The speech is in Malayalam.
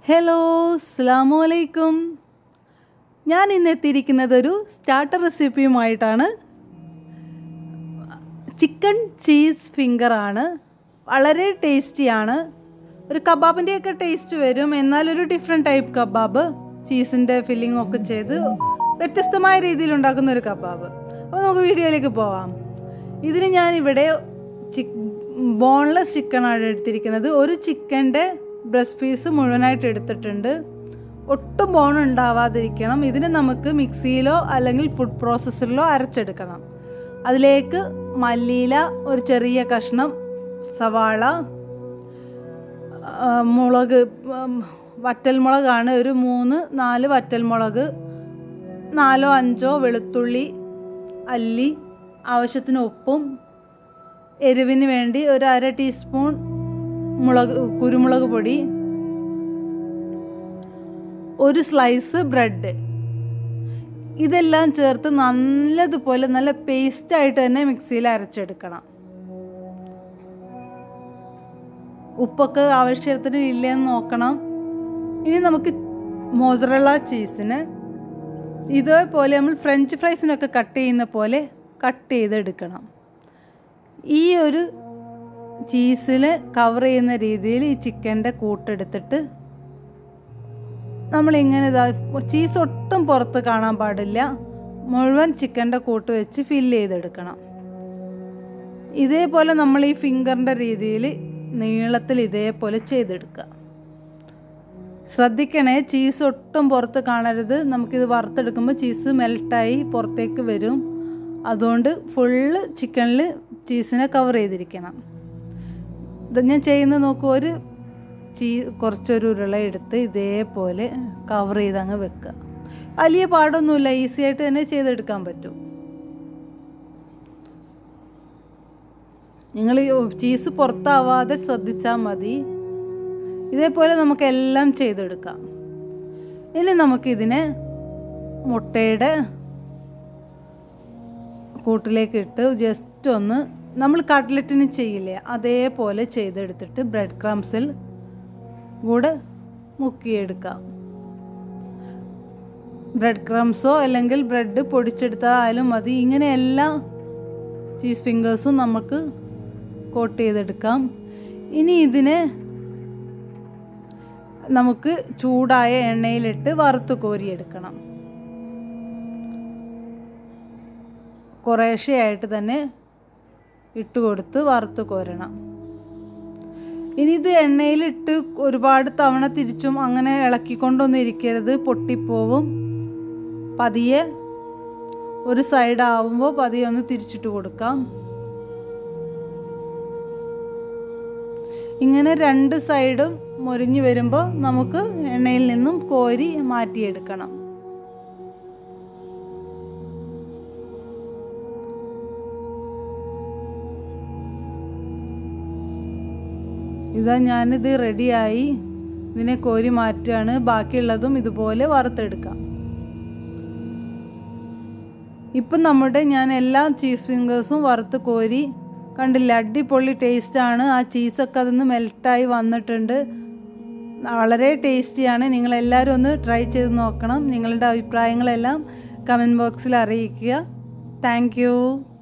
ഹലോ അസ്സാമു അലൈക്കും ഞാൻ ഇന്ന് എത്തിയിരിക്കുന്നത് ഒരു സ്റ്റാർട്ടർ റെസിപ്പിയുമായിട്ടാണ് ചിക്കൻ ചീസ് ഫിംഗറാണ് വളരെ ടേസ്റ്റിയാണ് ഒരു കബാബിൻ്റെയൊക്കെ ടേസ്റ്റ് വരും എന്നാൽ ഒരു ഡിഫറെൻറ്റ് ടൈപ്പ് കബാബ് ചീസിൻ്റെ ഫില്ലിംഗ് ഒക്കെ ചെയ്ത് വ്യത്യസ്തമായ രീതിയിൽ ഉണ്ടാക്കുന്ന ഒരു കബാബ് അപ്പോൾ നമുക്ക് വീഡിയോയിലേക്ക് പോവാം ഇതിന് ഞാനിവിടെ ചിക്ക് ബോൺലെസ് ചിക്കനാണ് എടുത്തിരിക്കുന്നത് ഒരു ചിക്കൻ്റെ ബ്രസ്റ്റ് പീസ് മുഴുവനായിട്ട് എടുത്തിട്ടുണ്ട് ഒട്ടും ബോൺ ഉണ്ടാവാതിരിക്കണം ഇതിന് നമുക്ക് മിക്സിയിലോ അല്ലെങ്കിൽ ഫുഡ് പ്രോസസ്സറിലോ അരച്ചെടുക്കണം അതിലേക്ക് മല്ലിയില ഒരു ചെറിയ കഷ്ണം സവാള ആ, മുളക് ഉം, വറ്റൽമുളകാണ് ഒരു മൂന്ന് നാല് വറ്റൽമുളക് നാലോ അഞ്ചോ വെളുത്തുള്ളി അല്ലി ആവശ്യത്തിന് ഉപ്പും എരിവിന് വേണ്ടി ഒരു അര ടീസ്പൂൺ മുളക് കുരുമുളക് പൊടി ഒരു സ്ലൈസ് ബ്രെഡ് ഇതെല്ലാം ചേർത്ത് നല്ലതുപോലെ നല്ല പേസ്റ്റായിട്ട് തന്നെ മിക്സിയിൽ അരച്ചെടുക്കണം ഉപ്പൊക്കെ ആവശ്യത്തിന് ഇല്ലയെന്ന് നോക്കണം ഇനി നമുക്ക് മോസറള്ള ചീസിന് ഇതേപോലെ നമ്മൾ ഫ്രഞ്ച് ഫ്രൈസിനൊക്കെ കട്ട് ചെയ്യുന്ന പോലെ കട്ട് ചെയ്തെടുക്കണം ഈ ഒരു ചീസിൽ കവർ ചെയ്യുന്ന രീതിയിൽ ഈ ചിക്കൻ്റെ കൂട്ടെടുത്തിട്ട് നമ്മളിങ്ങനെ ഇതാ ചീസ് ഒട്ടും പുറത്ത് കാണാൻ പാടില്ല മുഴുവൻ ചിക്കൻ്റെ കൂട്ട് വെച്ച് ഫില്ല് ചെയ്തെടുക്കണം ഇതേപോലെ നമ്മൾ ഈ ഫിംഗറിൻ്റെ രീതിയിൽ നീളത്തിൽ ഇതേപോലെ ചെയ്തെടുക്കുക ശ്രദ്ധിക്കണേ ചീസ് ഒട്ടും പുറത്ത് കാണരുത് നമുക്കിത് വറുത്തെടുക്കുമ്പോൾ ചീസ് മെൽട്ടായി പുറത്തേക്ക് വരും അതുകൊണ്ട് ഫുള്ള് ചിക്കനിൽ ചീസിനെ കവർ ചെയ്തിരിക്കണം ഇത് ഞാൻ ചെയ്യുന്നത് നോക്കൂ ഒരു ചീ കുറച്ചൊരു ഉരുള എടുത്ത് ഇതേപോലെ കവർ ചെയ്ത് അങ്ങ് വെക്കുക വലിയ പാടൊന്നുമില്ല ഈസി ആയിട്ട് തന്നെ ചെയ്തെടുക്കാൻ പറ്റും നിങ്ങൾ ഈ ചീസ് പുറത്താവാതെ ശ്രദ്ധിച്ചാൽ മതി ഇതേപോലെ നമുക്ക് എല്ലാം ചെയ്തെടുക്കാം ഇനി നമുക്കിതിനെ മുട്ടയുടെ കൂട്ടിലേക്ക് ഇട്ട് ജസ്റ്റ് ഒന്ന് നമ്മൾ കട്ട്ലറ്റിന് ചെയ്യില്ലേ അതേപോലെ ചെയ്തെടുത്തിട്ട് ബ്രെഡ് ക്രംസിൽ കൂടെ മുക്കിയെടുക്കാം ബ്രെഡ് ക്രംസോ അല്ലെങ്കിൽ ബ്രെഡ് പൊടിച്ചെടുത്താലും മതി ഇങ്ങനെ എല്ലാ ചീസ് ഫിംഗേഴ്സും നമുക്ക് കോട്ട് ചെയ്തെടുക്കാം ഇനി ഇതിനെ നമുക്ക് ചൂടായ എണ്ണയിലിട്ട് വറുത്ത് കോരിയെടുക്കണം കുറേശ്ശെയായിട്ട് തന്നെ ഇട്ട് കൊടുത്ത് വറുത്ത് കോരണം ഇനി ഇത് എണ്ണയിലിട്ട് ഒരുപാട് തവണ തിരിച്ചും അങ്ങനെ ഇളക്കിക്കൊണ്ടൊന്നും ഇരിക്കരുത് പൊട്ടിപ്പോവും പതിയെ ഒരു സൈഡ് ആവുമ്പോൾ പതിയെ ഒന്ന് തിരിച്ചിട്ട് കൊടുക്കാം ഇങ്ങനെ രണ്ട് സൈഡും മൊരിഞ്ഞു വരുമ്പോൾ നമുക്ക് എണ്ണയിൽ നിന്നും കോരി മാറ്റിയെടുക്കണം ഇതാ ഞാനിത് റെഡിയായി ഇതിനെ കോരി മാറ്റുകയാണ് ബാക്കിയുള്ളതും ഇതുപോലെ വറുത്തെടുക്കാം ഇപ്പം നമ്മുടെ ഞാൻ എല്ലാ ചീസ് ഫിംഗേഴ്സും വറുത്ത് കോരി കണ്ടില്ല അടിപൊളി ടേസ്റ്റാണ് ആ ചീസൊക്കെ അതിന്ന് മെൽട്ടായി വന്നിട്ടുണ്ട് വളരെ ടേസ്റ്റിയാണ് നിങ്ങളെല്ലാവരും ഒന്ന് ട്രൈ ചെയ്ത് നോക്കണം നിങ്ങളുടെ അഭിപ്രായങ്ങളെല്ലാം കമൻറ്റ് ബോക്സിൽ അറിയിക്കുക താങ്ക്